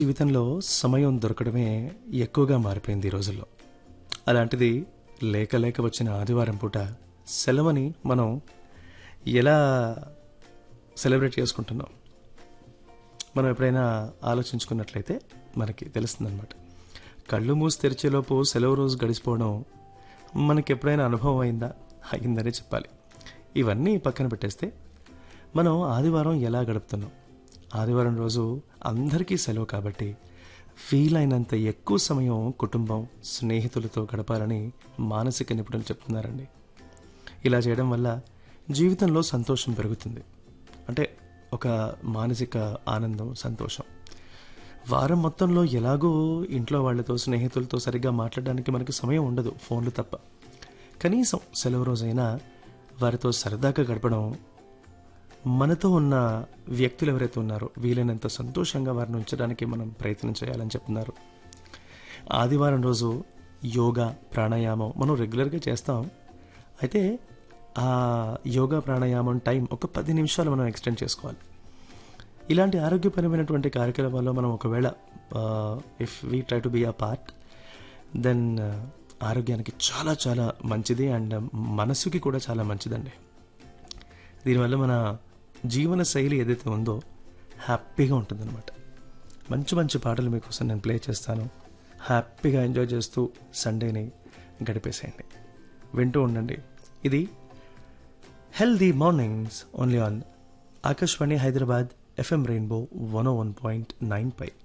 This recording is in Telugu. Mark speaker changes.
Speaker 1: జీవితంలో సమయం దొరకడమే ఎక్కువగా మారిపోయింది ఈ రోజుల్లో అలాంటిది లేక లేక వచ్చిన ఆదివారం పూట సెలవుని మనం ఎలా సెలబ్రేట్ చేసుకుంటున్నాం మనం ఎప్పుడైనా ఆలోచించుకున్నట్లయితే మనకి తెలుస్తుందన్నమాట కళ్ళు మూసి తెరిచేలోపు సెలవు రోజు గడిచిపోవడం మనకి ఎప్పుడైనా అనుభవం అయిందా అయిందనే చెప్పాలి ఇవన్నీ పక్కన పెట్టేస్తే మనం ఆదివారం ఎలా గడుపుతున్నాం ఆదివారం రోజు అందరికీ సెలవు కాబట్టి వీలైనంత ఎక్కువ సమయం కుటుంబం స్నేహితులతో గడపాలని మానసిక నిపుణులు చెప్తున్నారండి ఇలా చేయడం వల్ల జీవితంలో సంతోషం పెరుగుతుంది అంటే ఒక మానసిక ఆనందం సంతోషం వారం మొత్తంలో ఎలాగో ఇంట్లో వాళ్ళతో స్నేహితులతో సరిగ్గా మాట్లాడడానికి మనకి సమయం ఉండదు ఫోన్లు తప్ప కనీసం సెలవు రోజైనా వారితో సరదాగా గడపడం మనతో ఉన్న వ్యక్తులు ఎవరైతే ఉన్నారో వీలైనంత సంతోషంగా వారిని ఉంచడానికి మనం ప్రయత్నం చేయాలని చెప్తున్నారు ఆదివారం రోజు యోగా ప్రాణాయామం మనం రెగ్యులర్గా చేస్తాం అయితే ఆ యోగా ప్రాణాయామం టైం ఒక పది నిమిషాలు మనం ఎక్స్టెండ్ చేసుకోవాలి ఇలాంటి ఆరోగ్యపరమైనటువంటి కార్యక్రమాల్లో మనం ఒకవేళ if we try to be a part then ఆరోగ్యానికి చాలా చాలా మంచిది అండ్ మనసుకి కూడా చాలా మంచిదండి దీనివల్ల మన జీవన శైలి ఏదైతే ఉందో హ్యాపీగా ఉంటుందన్నమాట మంచి మంచి పాటలు మీకోసం నేను ప్లే చేస్తాను హ్యాపీగా ఎంజాయ్ చేస్తూ సండేని గడిపేసేయండి వింటూ ఉండండి ఇది healthy mornings only on Akashvani Hyderabad FM rainbow one o one point nine pi